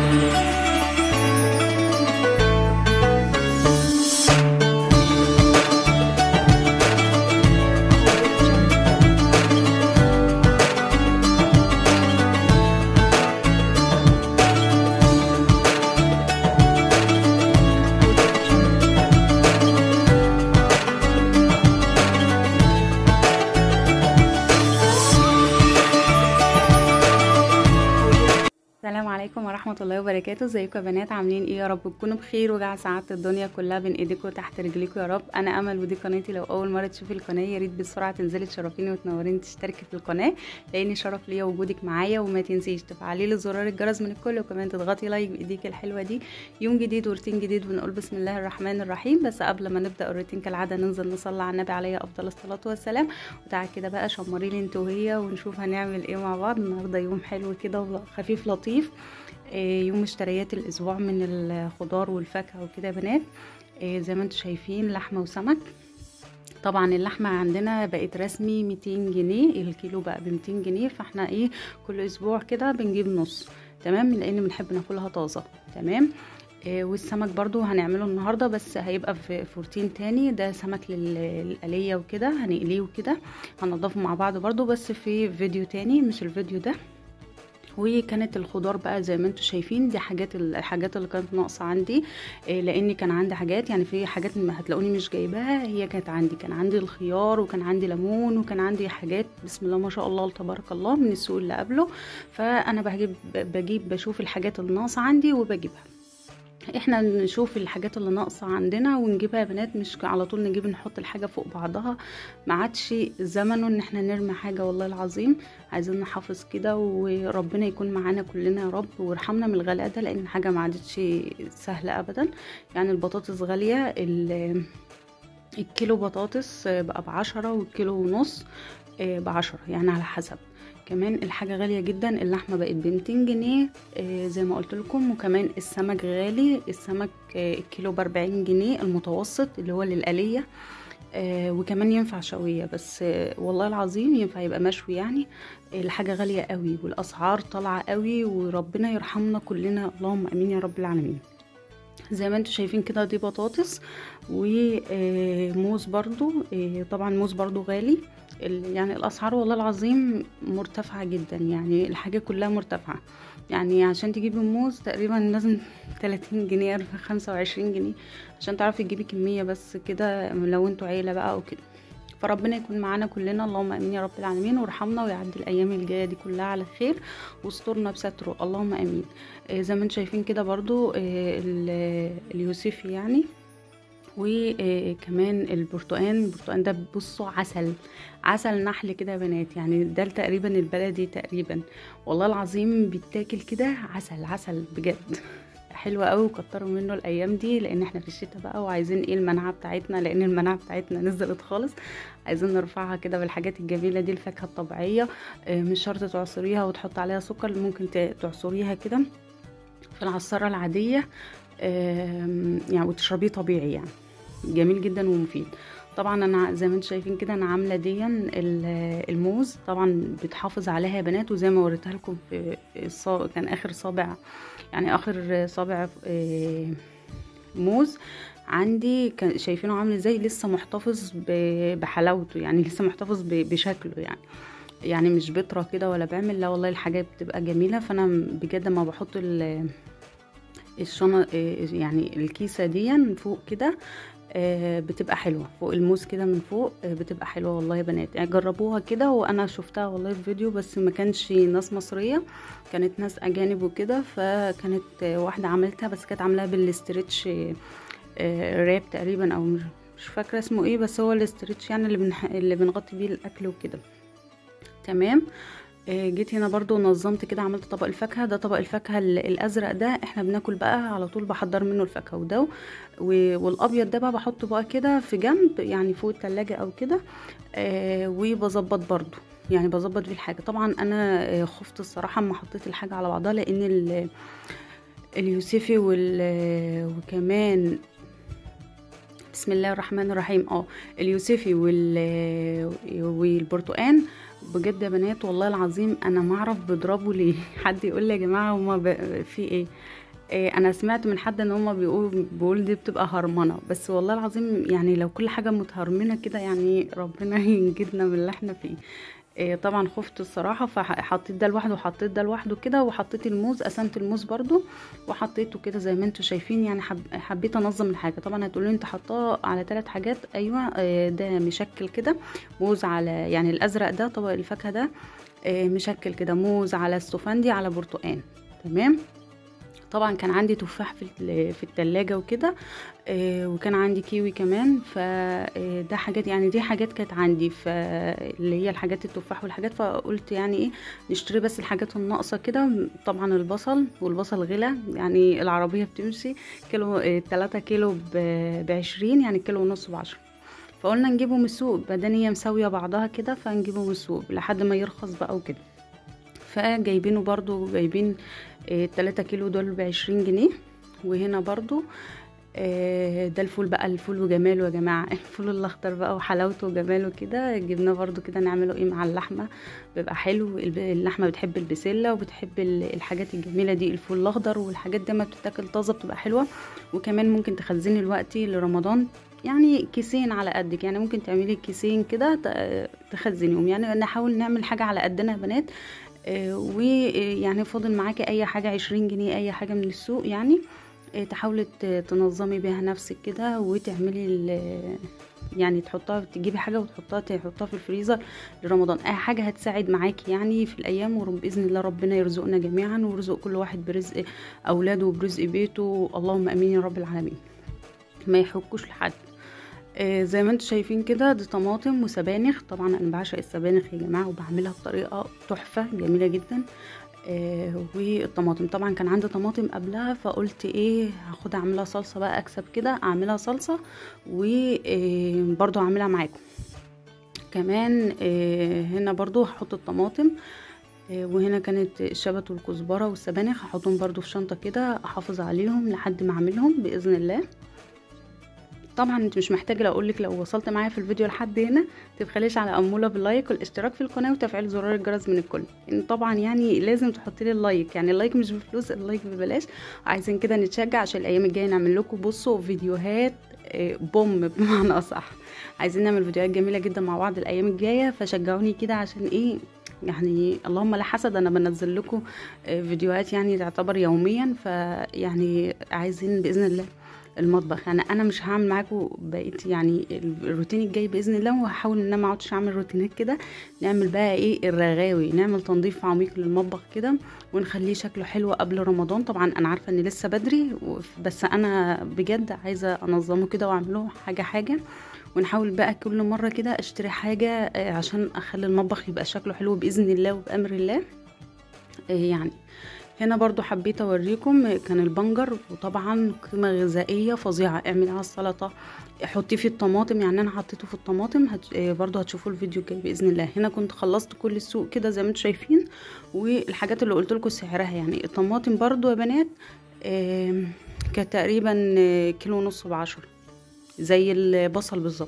السلام عليكم ورحمة الله وبركاته ازيكم يا بنات عاملين ايه يا رب تكونوا بخير وجع سعادة الدنيا كلها بين ايديكم وتحت رجليكم يا رب انا امل ودي قناتي لو اول مرة تشوفي القناة يا ريت بسرعة تنزلي تشرفيني وتنوريني تشتركي في القناة لان شرف ليا وجودك معايا وما تنسيش تفعلي لي زرار الجرس من الكل وكمان تضغطي لايك بايديك الحلوة دي يوم جديد وروتين جديد بنقول بسم الله الرحمن الرحيم بس قبل ما نبدا الروتين كالعادة ننزل نصلي على النبي عليه افضل الصلاة والسلام وتعالى كده بقى شمري لي انت وهي ونشوف هنعمل ايه مع بعض النهارده يوم حلو كده وخفيف لطيف يوم اشتريات الاسبوع من الخضار والفاكهه وكده يا بنات زي ما انتم شايفين لحمه وسمك طبعا اللحمه عندنا بقت رسمي 200 جنيه الكيلو بقى ب 200 جنيه فاحنا ايه كل اسبوع كده بنجيب نص تمام لان بنحب ناكلها طازه تمام والسمك برضو هنعمله النهاردة بس هيبقى في فورتين تاني ده سمك للقلية وكده هنقليه وكده هنضفه مع بعض برضو بس في فيديو تاني مش الفيديو ده وكانت الخضار بقى زي ما انتم شايفين دي حاجات الحاجات اللي كانت ناقصه عندي لان كان عندي حاجات يعني في حاجات ما هتلاقوني مش جايباها هي كانت عندي كان عندي الخيار وكان عندي ليمون وكان عندي حاجات بسم الله ما شاء الله تبارك الله من السوق اللي قبله فانا بجيب بجيب بشوف الحاجات اللي ناقصه عندي وبجيبها احنا نشوف الحاجات اللي ناقصه عندنا ونجيبها يا بنات مش على طول نجيب نحط الحاجه فوق بعضها ما عادش زمنه ان احنا نرمي حاجه والله العظيم عايزين نحافظ كده وربنا يكون معانا كلنا يا رب ويرحمنا من الغلاء ده لان حاجه ما عادتش سهله ابدا يعني البطاطس غاليه الكيلو بطاطس بقى بعشرة والكيلو ونص بعشرة يعني على حسب كمان الحاجة غالية جدا اللحمة بقت بمتين جنيه آه زي ما قلت لكم وكمان السمك غالي السمك آه الكيلو بأربعين جنيه المتوسط اللي هو للقلية آه وكمان ينفع شوية بس آه والله العظيم ينفع يبقى مشوي يعني الحاجة غالية قوي والأسعار طالعة قوي وربنا يرحمنا كلنا اللهم أمين يا رب العالمين زي ما انتم شايفين كده دي بطاطس وموز برضو طبعا موز برضو غالي يعني الاسعار والله العظيم مرتفعه جدا يعني الحاجه كلها مرتفعه يعني عشان تجيبي موز تقريبا لازم 30 جنيه 25 جنيه عشان تعرفي تجيبي كميه بس كده لو انتوا عيله بقى او كده فربنا يكون معانا كلنا اللهم امين يا رب العالمين وارحمنا ويعدي الايام الجايه دي كلها على خير واسترنا بستره اللهم امين زي ما انتم شايفين كده برضو اليوسفي يعني وكمان البرتقان البرتقان ده بصوا عسل عسل نحل كده يا بنات يعني ده تقريبا البلدي تقريبا والله العظيم بيتاكل كده عسل عسل بجد حلو قوي وكتروا منه الايام دي لان احنا في الشتاء بقى وعايزين ايه المناعه بتاعتنا لان المناعه بتاعتنا نزلت خالص عايزين نرفعها كده بالحاجات الجميله دي الفاكهه الطبيعيه مش شرط تعصريها وتحط عليها سكر ممكن تعصريها كده في العصاره العاديه يعني وتشربيه طبيعي يعني جميل جدا ومفيد طبعا انا زي ما انتم شايفين كده انا عامله دي الموز طبعا بتحافظ عليها يا بنات وزي ما وريتها لكم في الصابع كان اخر صابع يعني اخر صابع موز عندي كان شايفينه عامل ازاي لسه محتفظ بحلاوته يعني لسه محتفظ بشكله يعني يعني مش بطرة كده ولا بعمل لا والله الحاجات بتبقى جميلة فانا بجد ما بحط الشنط يعني الكيسة دي فوق كده بتبقى حلوه فوق الموز كده من فوق بتبقى حلوه والله يا بنات يعني جربوها كده وانا شفتها والله في فيديو بس ما كانش ناس مصريه كانت ناس اجانب وكده فكانت واحده عملتها بس كانت عاملاها بالاسترتش راب تقريبا او مش فاكره اسمه ايه بس هو الاسترتش يعني اللي بنح... اللي بنغطي بيه الاكل وكده تمام جيت هنا برضو نظمت كده عملت طبق الفاكهه ده طبق الفاكهه الازرق ده احنا بناكل بقى على طول بحضر منه الفاكهه وده والابيض ده بقى بحطه بقى كده في جنب يعني فوق التلاجة او كده آه وبظبط برضو يعني بظبط بيه الحاجه طبعا انا خفت الصراحه اما حطيت الحاجه على بعضها لان اليوسفي وكمان بسم الله الرحمن الرحيم اه اليوسفي والبرتقان بجد يا بنات والله العظيم انا ما اعرف بيضربوا ليه حد يقول لي يا جماعه هما ب... في ايه إيه انا سمعت من حد ان هما بيقولوا بيقول دي بتبقى هرمنه بس والله العظيم يعني لو كل حاجه متهرمنه كده يعني ربنا ينجدنا من اللي احنا فيه إيه طبعا خفت الصراحه فحطيت ده لوحده وحطيت ده لوحده كده وحطيت الموز قسمت الموز برضو وحطيته كده زي ما انتم شايفين يعني حب حبيت انظم الحاجه طبعا هتقولوا انت حطاه على ثلاث حاجات ايوه إيه ده مشكل كده موز على يعني الازرق ده طبق الفاكهه ده إيه مشكل كده موز على استفندي على برتقان تمام طبعا كان عندي تفاح في في التلاجة وكده آه وكان عندي كيوي كمان فده حاجات يعني دي حاجات كانت عندي اللي هي الحاجات التفاح والحاجات فقلت يعني ايه نشتري بس الحاجات الناقصة كده طبعا البصل والبصل غلا يعني العربية بتمشي كيلو آه تلاتة كيلو بعشرين يعني كيلو ونص بعشرة فقلنا نجيبه من السوق بدل هي مساوية بعضها كده فنجيبه من السوق لحد ما يرخص بقى وكده فجايبينه برضو جايبين آه تلاتة كيلو دول بعشرين جنيه وهنا برضو آه ده الفول بقى الفول وجماله يا جماعة الفول الأخضر بقى وحلاوته وجماله كده جبناه برضو كده نعمله ايه مع اللحمة بيبقى حلو اللحمة بتحب البسلة وبتحب الحاجات الجميلة دي الفول الأخضر والحاجات دي ما بتتاكل طازة بتبقى حلوة وكمان ممكن تخزني الوقت لرمضان يعني كيسين على قدك يعني ممكن تعملي كيسين كده تخزنيهم يعني نحاول نعمل حاجة على قدنا يا بنات آه ويعني فاضل معاكي اي حاجة عشرين جنيه اي حاجة من السوق يعني آه تحاولي تنظمي بيها نفسك كده وتعملي يعني تحطها تجيبي حاجة وتحطها تحطها في الفريزر لرمضان اي حاجة هتساعد معاكي يعني في الايام وباذن الله ربنا يرزقنا جميعا ويرزق كل واحد برزق اولاده وبرزق بيته اللهم امين يا رب العالمين ما يحكوش لحد آه زي ما انتم شايفين كده دي طماطم وسبانخ طبعا انا بعشق السبانخ يا جماعه وبعملها بطريقه تحفه جميله جدا آه والطماطم طبعا كان عندي طماطم قبلها فقلت ايه هاخدها اعملها صلصه بقى اكسب كده اعملها صلصه وبرضو اعملها معاكم كمان آه هنا برضو هحط الطماطم وهنا كانت الشبت والكزبره والسبانخ هحطهم برضو في شنطه كده احافظ عليهم لحد ما اعملهم باذن الله طبعا انت مش محتاجه لو اقولك لو وصلت معايا في الفيديو لحد هنا تبخليش على اموله باللايك والاشتراك في القناه وتفعيل زرار الجرس من الكل ان طبعا يعني لازم تحطي لي اللايك يعني اللايك مش بفلوس اللايك ببلاش عايزين كده نتشجع عشان الايام الجايه نعمل لكم بصوا فيديوهات بوم بمعنى اصح عايزين نعمل فيديوهات جميله جدا مع بعض الايام الجايه فشجعوني كده عشان ايه يعني اللهم لا حسد انا بنزل لكم فيديوهات يعني تعتبر يوميا فيعني عايزين باذن الله المطبخ يعني انا مش هعمل معاكم بقيت يعني الروتين الجاي باذن الله وهحاول ان انا ما اقعدش اعمل روتينات كده نعمل بقى ايه الرغاوي نعمل تنظيف عميق للمطبخ كده ونخليه شكله حلو قبل رمضان طبعا انا عارفه ان لسه بدري بس انا بجد عايزه انظمه كده واعمله حاجه حاجه ونحاول بقى كل مره كده اشتري حاجه عشان اخلي المطبخ يبقى شكله حلو باذن الله وبامر الله يعني هنا برضو حبيت اوريكم كان البنجر وطبعا قيمة غذائية فظيعة اعملي على السلطة حطيه في الطماطم يعني انا حطيته في الطماطم هت... برضو هتشوفوا الفيديو الجاي باذن الله هنا كنت خلصت كل السوق كده زي ما انتم شايفين والحاجات اللي قلت لكم سعرها يعني الطماطم برضو يا بنات آه كانت تقريبا كيلو ونص بعشرة زي البصل بالظبط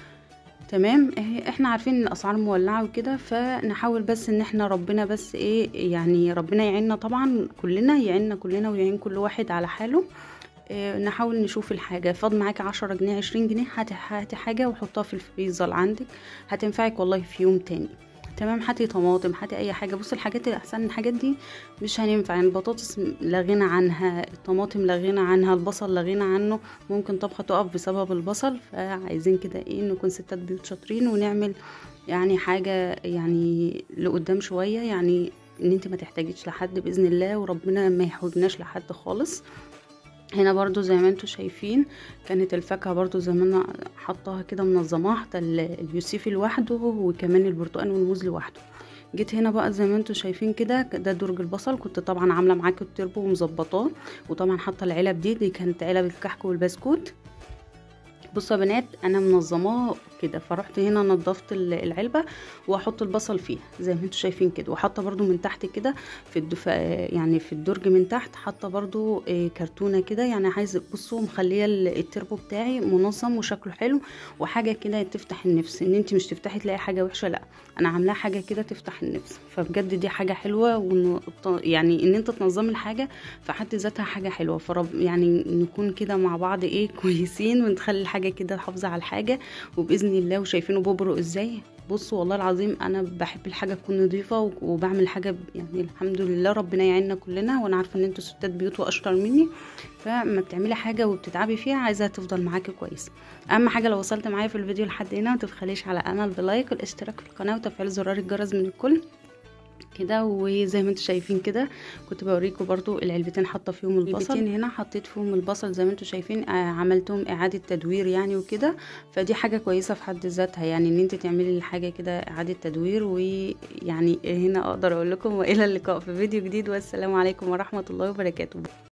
تمام احنا عارفين ان الاسعار مولعه وكده فنحاول بس ان احنا ربنا بس ايه يعني ربنا يعيننا طبعا كلنا يعيننا كلنا ويعين كل واحد على حاله اه نحاول نشوف الحاجه فاض معاك عشرة جنيه عشرين جنيه هاتي هاتي حاجه وحطها في الفريزر عندك هتنفعك والله في يوم تاني تمام هاتي طماطم هاتي اي حاجه بص الحاجات الاحسن الحاجات دي مش هينفع يعني البطاطس لا غنى عنها الطماطم لا غنى عنها البصل لا غنى عنه ممكن طبخه تقف بسبب البصل فعايزين كده ايه نكون ستات بيوت شاطرين ونعمل يعني حاجه يعني لقدام شويه يعني ان انت ما تحتاجيش لحد باذن الله وربنا ما يحوجناش لحد خالص هنا برضو زي ما انتم شايفين كانت الفاكهه برضو زي ما انا حطاها كده منظماها حتى اليوسفي لوحده وكمان البرتقال والموز لوحده جيت هنا بقى زي ما انتم شايفين كده ده درج البصل كنت طبعا عامله معاكم التربو ومظبطاه وطبعا حاطه العلب دي دي كانت علب الكحك والبسكوت بصوا يا بنات انا منظماه كده فرحت هنا نضفت ال- العلبه واحط البصل فيها زي ما انتم شايفين كده وحاطه برضو من تحت كده في الدف... يعني في الدرج من تحت حاطه برضو آه، كرتونه كده يعني عايزه بصوا مخليه ال- التربو بتاعي منظم وشكله حلو وحاجه كده تفتح النفس ان انت مش تفتحي تلاقي حاجه وحشه لا انا عاملاها حاجه كده تفتح النفس فبجد دي حاجه حلوه وإنه الط- يعني ان انت تنظمي الحاجه في حد ذاتها حاجه حلوه فرب يعني نكون كده مع بعض ايه كويسين ونخلي الحاجه كده حافظه على الحاجه وباذن الله وشايفينه ببرق ازاي بصوا والله العظيم انا بحب الحاجه تكون نظيفه و- وبعمل حاجه ب- يعني الحمد لله ربنا يعيننا كلنا وانا عارفه ان انتوا ستات بيوت واشطر مني فما بتعملي حاجه وبتتعبي فيها عايزاها تفضل معاكي كويس اهم حاجه لو وصلت معايا في الفيديو لحد هنا ما تبخليش على امل بلايك والاشتراك في القناه وتفعيل زرار الجرس من الكل كده وزي ما انتم شايفين كده كنت بوريكم برضو العلبتين حاطه فيهم البصل العلبتين هنا حطيت فيهم البصل زي ما انتم شايفين آه، عملتهم اعاده تدوير يعني وكده فدي حاجه كويسه في حد ذاتها يعني ان انت تعملي الحاجه كده اعاده تدوير ويعني هنا اقدر اقول لكم والى اللقاء في فيديو جديد والسلام عليكم ورحمه الله وبركاته